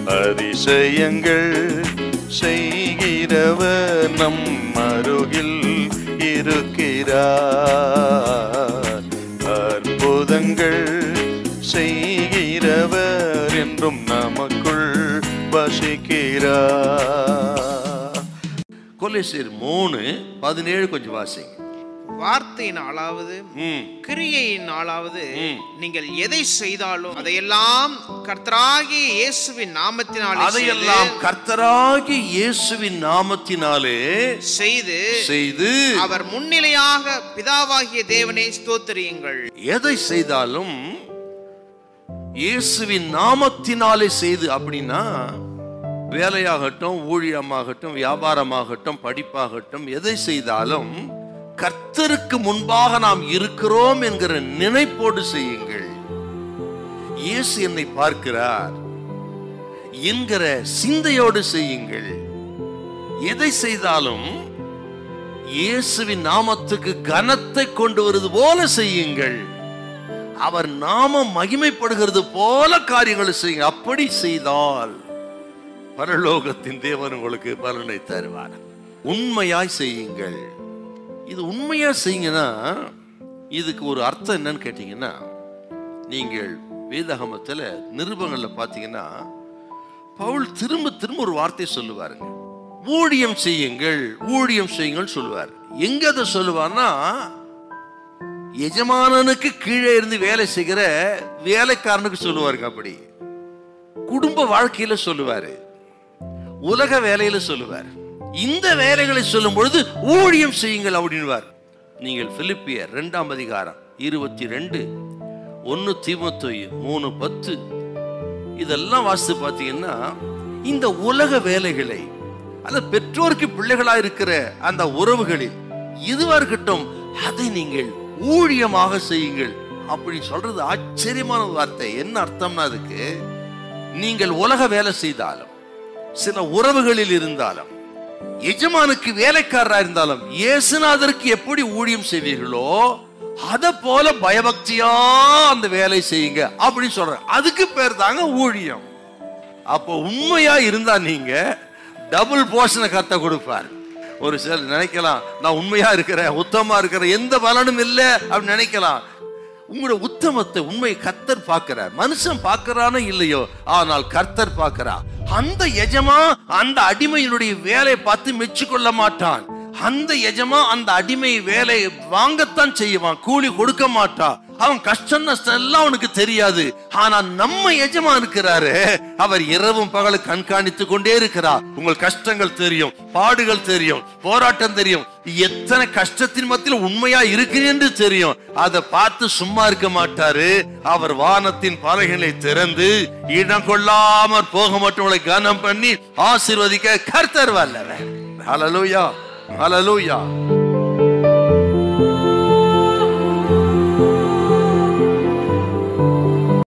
அதிசயங்கள் செய்கிறவர் நம் அருகில் இருக்கிறார் அற்புதங்கள் செய்கிறவர் என்றும் நமக்குள் வசிக்கிறார் கொலேசியர் மூணு பதினேழு கொஞ்சம் வாசிங்க வார்த்தையினாலாவது ம் கிரியையினாலாவது ம். நீங்கள் எதை செய்தாலும் அதையெல்லாம் கர்த்தராகிய இயேசுவின் நாமத்தினாலே அதையெல்லாம் செய்து- கர்த்தராகி இயேசுவின் நாமத்தினாலே செய்து செய்து அவர் முன்னிலையாக பிதாவாகிய தேவனை ஸ்தோத்திரியுங்கள் எதை செய்தாலும் இயேசுவின் நாமத்தினாலே செய்து அப்படின்னா வேலையாகட்டும் ஊழியமாகட்டும் வியாபாரமாகட்டும் படிப்பாகட்டும் எதை செய்தாலும் கர்த்தருக்கு முன்பாக நாம் இருக்கிறோம் என்கிற நினைப்போடு செய்யுங்கள் இயேசு என்னை பார்க்கிறார் என்கிற சிந்தையோடு செய்யுங்கள் எதை செய்தாலும் இயேசுவின் நாமத்துக்கு கனத்தை கொண்டு வருவது போல செய்யுங்கள் அவர் நாமம் மகிமைப்படுகிறது போல காரியங்களை செய்யுங்க அப்படி செய்தால் பரலோகத்தின் தேவன் உங்களுக்கு பலனை தருவார் உண்மையாய் செய்யுங்கள் இது உண்மையா செய்யுங்கன்னா இதுக்கு ஒரு அர்த்தம் என்னன்னு கேட்டீங்கன்னா நீங்கள் வேதாகமத்தில் நிருபங்கள்ல பார்த்தீங்கன்னா பவுல் திரும்ப திரும்ப ஒரு வார்த்தை சொல்லுவாருங்க ஊழியம் செய்யுங்கள் ஊழியம் செய்யுங்கள் சொல்லுவார் எங்க அதை சொல்லுவார்னா எஜமானனுக்கு கீழே இருந்து வேலை செய்கிற வேலைக்காரனுக்கு சொல்லுவாருங்க அப்படி குடும்ப வாழ்க்கையில சொல்லுவாரு உலக வேலையில சொல்லுவார் இந்த வேலைகளை சொல்லும் பொழுது ஊழியம் செய்யுங்கள் அப்படின்வார் நீங்கள் பிலிப்பியர் இரண்டாம் அதிகாரம் இருபத்தி ரெண்டு ஒன்னு தீமத்தொய் மூணு பத்து இதெல்லாம் வாசித்து பார்த்தீங்கன்னா இந்த உலக வேலைகளை அந்த பெற்றோருக்கு பிள்ளைகளா இருக்கிற அந்த உறவுகளில் இதுவா இருக்கட்டும் அதை நீங்கள் ஊழியமாக செய்யுங்கள் அப்படி சொல்றது ஆச்சரியமான வார்த்தை என்ன அர்த்தம்னா அதுக்கு நீங்கள் உலக வேலை செய்தாலும் சில உறவுகளில் இருந்தாலும் எஜமானுக்கு வேலைக்காரரா இருந்தாலும் இயேசுநாதருக்கு எப்படி ஊழியம் செய்வீர்களோ அத போல பயபக்தியா அந்த வேலை செய்யுங்க அப்படின்னு சொல்றேன் அதுக்கு பேர் தாங்க ஊழியம் அப்போ உண்மையா இருந்தா நீங்க டபுள் போர்ஷனை கத்த கொடுப்பார் ஒரு சிலர் நினைக்கலாம் நான் உண்மையா இருக்கிறேன் உத்தமா இருக்கிறேன் எந்த பலனும் இல்லை அப்படின்னு நினைக்கலாம் உங்களோட உத்தமத்தை உண்மை கர்த்தர் பார்க்கிறார் மனுஷன் பார்க்கறானோ இல்லையோ ஆனால் கர்த்தர் பார்க்கிறார் அந்த எஜமா அந்த அடிமையினுடைய வேலையை பார்த்து மெச்சுக்கொள்ள மாட்டான் அந்த எஜமா அந்த அடிமை வேலை வாங்கத்தான் செய்வான் கூலி கொடுக்க மாட்டான் அவன் கஷ்டம் நஷ்டம் எல்லாம் அவனுக்கு தெரியாது ஆனா நம்ம எஜமா இருக்கிறாரு அவர் இரவும் பகலும் கண்காணித்து கொண்டே இருக்கிறார் உங்கள் கஷ்டங்கள் தெரியும் பாடுகள் தெரியும் போராட்டம் தெரியும் எத்தனை கஷ்டத்தின் மத்தியில் உண்மையா இருக்கிறேன் என்று தெரியும் அதை பார்த்து சும்மா இருக்க மாட்டாரு அவர் வானத்தின் பலகைகளை திறந்து இடம் கொள்ளாமற் போக மற்றவங்களை கனம் பண்ணி ஆசீர்வதிக்க கர்த்தர் வல்லவர் ஹalleluya ஹalleluya